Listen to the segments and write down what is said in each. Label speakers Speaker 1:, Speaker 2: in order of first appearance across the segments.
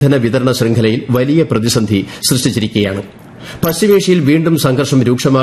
Speaker 1: ഇന്ധന വിതരണ ശൃംഖലയിൽ വലിയ പ്രതിസന്ധി സൃഷ്ടിച്ചിരിക്കുകയാണ് പശ്ചിമേഷ്യയിൽ വീണ്ടും സംഘർഷം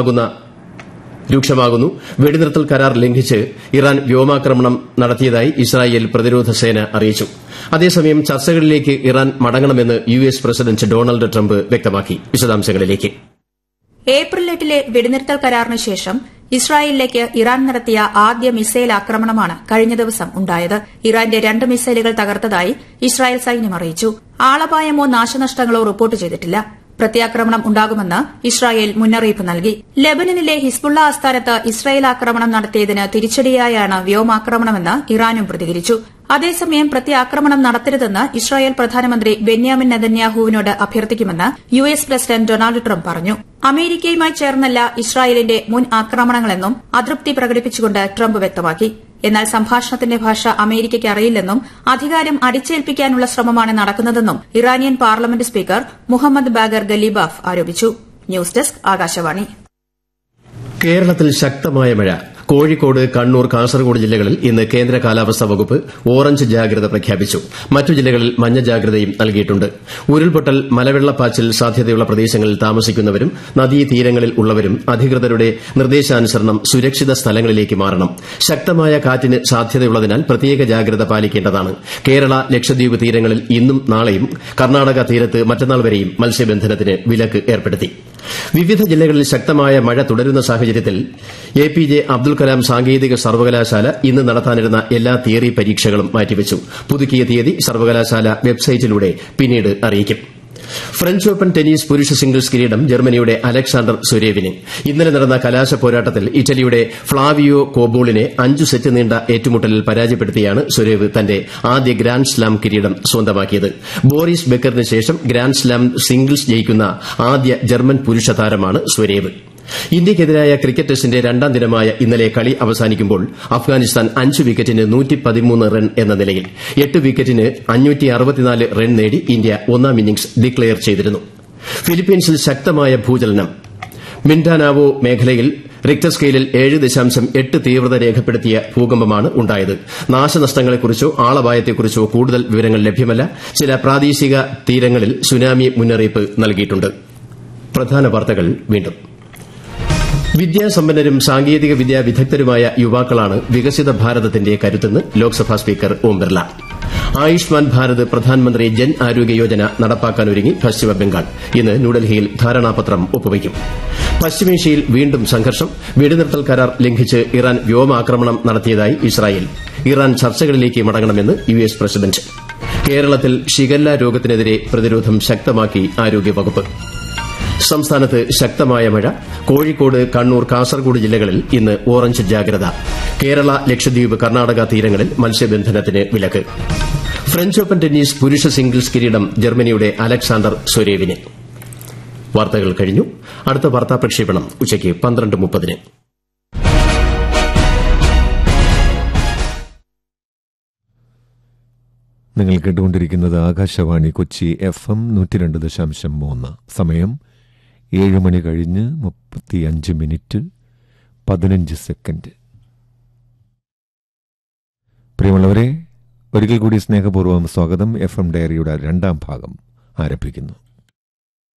Speaker 1: രൂക്ഷമാകുന്നു വെടിനിർത്തൽ കരാർ ലംഘിച്ച് ഇറാൻ വ്യോമാക്രമണം നടത്തിയതായി ഇസ്രായേൽ പ്രതിരോധ സേന അറിയിച്ചു അതേസമയം ചർച്ചകളിലേക്ക് ഇറാൻ മടങ്ങണമെന്ന് U S president Donald Trump വ്യക്തമാക്കി വിശദാംശങ്ങളിലേക്ക്
Speaker 2: ഏപ്രിൽ എട്ടിലെ വെടിനിർത്തൽ കരാറിന് ശേഷം ഇസ്രായേലിലേക്ക് ഇറാൻ നടത്തിയ ആദ്യ മിസൈൽ ആക്രമണമാണ് കഴിഞ്ഞ ദിവസം ഉണ്ടായത് ഇറാന്റെ രണ്ട് മിസൈലുകൾ തകർത്തതായി ഇസ്രായേൽ സൈന്യം അറിയിച്ചു ആളപായമോ നാശനഷ്ടങ്ങളോ റിപ്പോർട്ട് ചെയ്തിട്ടില്ല പ്രത്യാക്രമണം ഉണ്ടാകുമെന്ന് ഇസ്രായേൽ മുന്നറിയിപ്പ് നൽകി ലെബനനിലെ ഹിസ്ബുള്ള ആസ്ഥാനത്ത് ഇസ്രായേൽ ആക്രമണം നടത്തിയതിന് തിരിച്ചടിയായാണ് വ്യോമാക്രമണമെന്ന് ഇറാനും പ്രതികരിച്ചു അതേസമയം പ്രത്യാക്രമണം നടത്തരുതെന്ന് ഇസ്രായേൽ പ്രധാനമന്ത്രി ബെന്യാമിൻ നെതന്യാഹുവിനോട് അഭ്യർത്ഥിക്കുമെന്ന് U S president Donald Trump പറഞ്ഞു അമേരിക്കയുമായി ചേർന്നല്ല ഇസ്രായേലിന്റെ മുൻ ആക്രമണങ്ങളെന്നും അതൃപ്തി പ്രകടിപ്പിച്ചുകൊണ്ട് ട്രംപ് വ്യക്തമാക്കി എന്നാൽ സംഭാഷണത്തിന്റെ ഭാഷ അമേരിക്കയ്ക്ക് അറിയില്ലെന്നും അധികാരം അടിച്ചേൽപ്പിക്കാനുള്ള ശ്രമമാണ് നടക്കുന്നതെന്നും Iranian parliament speaker Mohammad Bagher Ghalibaf ആരോപിച്ചു ന്യൂസ് ഡെസ്ക് ആകാശവാണി
Speaker 1: കേരളത്തിൽ ശക്തമായ മഴ കോഴിക്കോട് കണ്ണൂർ കാസർഗോഡ് ജില്ലകളിൽ ഇന്ന് കേന്ദ്ര കാലാവസ്ഥാ വകുപ്പ് ഓറഞ്ച് ജാഗ്രത പ്രഖ്യാപിച്ചു മറ്റു ജില്ലകളിൽ മഞ്ഞ ജാഗ്രതയും നൽകിയിട്ടുണ്ട് ഉരുൾപൊട്ടൽ മലവെള്ളപ്പാച്ചിൽ സാധ്യതയുള്ള പ്രദേശങ്ങളിൽ താമസിക്കുന്നവരും നദീതീരങ്ങളിൽ ഉള്ളവരും അധികൃതരുടെ നിർദ്ദേശാനുസരണം സുരക്ഷിത സ്ഥലങ്ങളിലേക്ക് മാറണം ശക്തമായ കാറ്റിന് സാധ്യതയുള്ളതിനാൽ പ്രത്യേക ജാഗ്രത പാലിക്കേണ്ടതാണ് കേരള ലക്ഷദ്വീപ് തീരങ്ങളിൽ ഇന്നും നാളെയും കർണാടക തീരത്ത് മറ്റന്നാൾ വരെയും മത്സ്യബന്ധനത്തിന് വിലക്ക് ഏർപ്പെടുത്തി വിവിധ ജില്ലകളിൽ ശക്തമായ മഴ തുടരുന്ന സാഹചര്യത്തിൽ A P J Abdul Kalam സാങ്കേതിക സർവകലാശാല ഇന്ന് നടത്താനിരുന്ന എല്ലാ തിയറി പരീക്ഷകളും മാറ്റിവച്ചു പുതുക്കിയ തീയതി സർവകലാശാല വെബ്സൈറ്റിലൂടെ പിന്നീട് അറിയിക്കും ഫ്രഞ്ച് ഓപ്പൺ ടെന്നീസ് പുരുഷ സിംഗിൾസ് കിരീടം ജർമ്മനിയുടെ അലക്സാണ്ടർ സുരേവിന് ഇന്നലെ നടന്ന കലാശ പോരാട്ടത്തിൽ ഇറ്റലിയുടെ ഫ്ളാവിയോ കോബോളിനെ അഞ്ചു സെറ്റ് നീണ്ട ഏറ്റുമുട്ടലിൽ പരാജയപ്പെടുത്തിയാണ് സുരേവ് തന്റെ ആദ്യ ഗ്രാൻഡ് സ്ലാം കിരീടം സ്വന്തമാക്കിയത് ബോറിസ് ബെക്കറിന് ശേഷം ഗ്രാൻഡ് സ്ലാം സിംഗിൾസ് ജയിക്കുന്ന ആദ്യ ജർമ്മൻ പുരുഷ താരമാണ് സുരേവ് ഇന്ത്യയ്ക്കെതിരായ ക്രിക്കറ്റ് ടെസ്റ്റിന്റെ രണ്ടാം ദിനമായ ഇന്നലെ കളി അവസാനിക്കുമ്പോൾ അഫ്ഗാനിസ്ഥാൻ അഞ്ച് വിക്കറ്റിന് റൺ എന്ന നിലയിൽ എട്ട് വിക്കറ്റിന് റൺ നേടി ഇന്ത്യ ഒന്നാം ഇന്നിംഗ്സ് ഡിക്ലയർ ചെയ്തിരുന്നു ഫിലിപ്പീൻസിൽ ശക്തമായ ഭൂചലനം മിൻഡാനാവോ മേഖലയിൽ റിക്ടർ സ്കെയിലിൽ ഏഴ് ദശാംശം എട്ട് തീവ്രത രേഖപ്പെടുത്തിയ ഭൂകമ്പമാണ് ഉണ്ടായത് നാശനഷ്ടങ്ങളെക്കുറിച്ചോ ആളപായത്തെക്കുറിച്ചോ കൂടുതൽ വിവരങ്ങൾ ലഭ്യമല്ല ചില പ്രാദേശിക തീരങ്ങളിൽ സുനാമി മുന്നറിയിപ്പ് നൽകിയിട്ടുണ്ട് പ്രധാന വാർത്തകൾ വീണ്ടും വിദ്യാസമ്പന്നരും സാങ്കേതിക വിദ്യാ വിദഗ്ധരുമായ യുവാക്കളാണ് വികസിത ഭാരതത്തിന്റെ കരുത്തെന്ന് ലോക്സഭാ സ്പീക്കർ ഓം ബിർല ആയുഷ്മാൻ ഭാരത് പ്രധാനമന്ത്രി ജൻ ആരോഗ്യ യോജന നടപ്പാക്കാനൊരുങ്ങി പശ്ചിമബംഗാൾ ഇന്ന് ന്യൂഡൽഹിയിൽ ധാരണാപത്രം ഒപ്പുവയ്ക്കും പശ്ചിമേഷ്യയിൽ വീണ്ടും സംഘർഷം വെടിനിർത്തൽ കരാർ ലംഘിച്ച് ഇറാൻ വ്യോമാക്രമണം നടത്തിയതായി ഇസ്രായേൽ ഇറാൻ ചർച്ചകളിലേക്ക് മടങ്ങണമെന്ന് യു എസ് പ്രസിഡന്റ് കേരളത്തിൽ ഷിഗല്ല രോഗത്തിനെതിരെ പ്രതിരോധം ശക്തമാക്കി ആരോഗ്യവകുപ്പ് സംസ്ഥാനത്ത് ശക്തമായ മഴ കോഴിക്കോട് കണ്ണൂർ കാസർഗോഡ് ജില്ലകളിൽ ഇന്ന് ഓറഞ്ച് ജാഗ്രത കേരള ലക്ഷദ്വീപ് കർണാടക തീരങ്ങളിൽ മത്സ്യബന്ധനത്തിന് വിലക്ക് ഫ്രഞ്ച് ഓപ്പൺ ടെന്നീസ് പുരുഷ സിംഗിൾസ് കിരീടം ജർമ്മനിയുടെ അലക്സാണ്ടർ സൊരേവിന് വാർത്തകൾ കഴിഞ്ഞു അടുത്ത വാർത്താ പ്രക്ഷേപണം ഉച്ചയ്ക്ക് പന്ത്രണ്ട് മുപ്പതിന്
Speaker 3: നിങ്ങൾ കേട്ടുകൊണ്ടിരിക്കുന്നത് ആകാശവാണി കൊച്ചി എഫ് എം നൂറ്റി രണ്ട് ദശാംശം മൂന്ന് സമയം ഏഴ് മണി കഴിഞ്ഞ് മുപ്പത്തിയഞ്ച് മിനിറ്റ് പതിനഞ്ച് സെക്കൻഡ് പ്രിയമുള്ളവരെ ഒരിക്കൽ കൂടി സ്നേഹപൂർവ്വം സ്വാഗതം എഫ് എം ഡയറിയുടെ രണ്ടാം ഭാഗം ആരംഭിക്കുന്നു